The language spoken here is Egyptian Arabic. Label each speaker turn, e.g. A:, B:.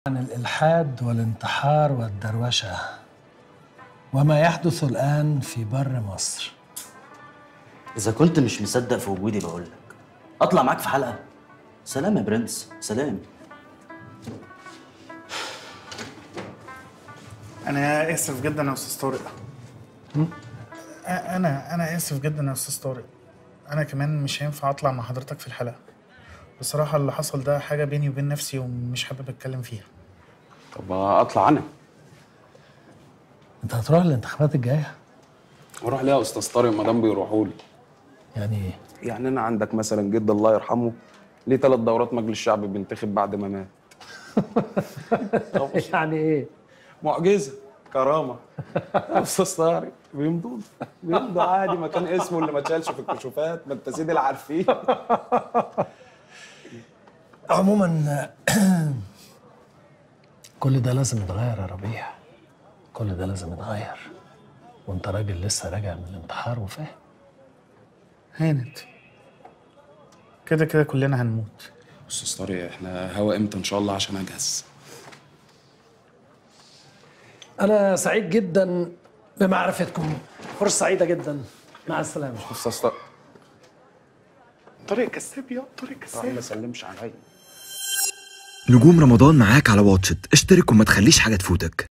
A: عن الإلحاد والانتحار والدروشة وما يحدث الآن في بر مصر
B: إذا كنت مش مصدق في وجودي بقول لك أطلع معاك في حلقة سلام يا برنس سلام
C: انا اسف جدا يا استاذ طارق أ- انا انا اسف جدا يا استاذ طارق انا كمان مش هينفع اطلع مع حضرتك في الحلقه بصراحه اللي حصل ده حاجه بيني وبين نفسي ومش حابب اتكلم فيها
D: طب اطلع انا
A: أنت هتروح الانتخابات الجاية؟
D: اروح ليه يا استاذ طارق ما دام بيروحوا لي
A: يعني إيه؟
D: يعني انا عندك مثلا جد الله يرحمه ليه ثلاث دورات مجلس الشعب بينتخب بعد ما مات
A: يعني إيه؟
D: معجزه كرامه يا استاذ طارق بيمضوا بيمضوا عادي ما كان اسمه اللي ما اتشالش في الكشوفات ما انت سيد العارفين
A: عموما كل ده لازم يتغير يا ربيع كل ده لازم يتغير وانت راجل لسه راجع من الانتحار وفاهم
C: هانت كده كده كلنا هنموت
D: استاذ طارق احنا هوا امتى ان شاء الله عشان اجهز
A: انا سعيد جدا بمعرفتكم فرصه سعيده جدا مع السلامه
D: استاذ طارق طارق كساب يا طارق كساب ما سلمش عليا
E: نجوم رمضان معاك على واتشت اشترك وما تخليش حاجة تفوتك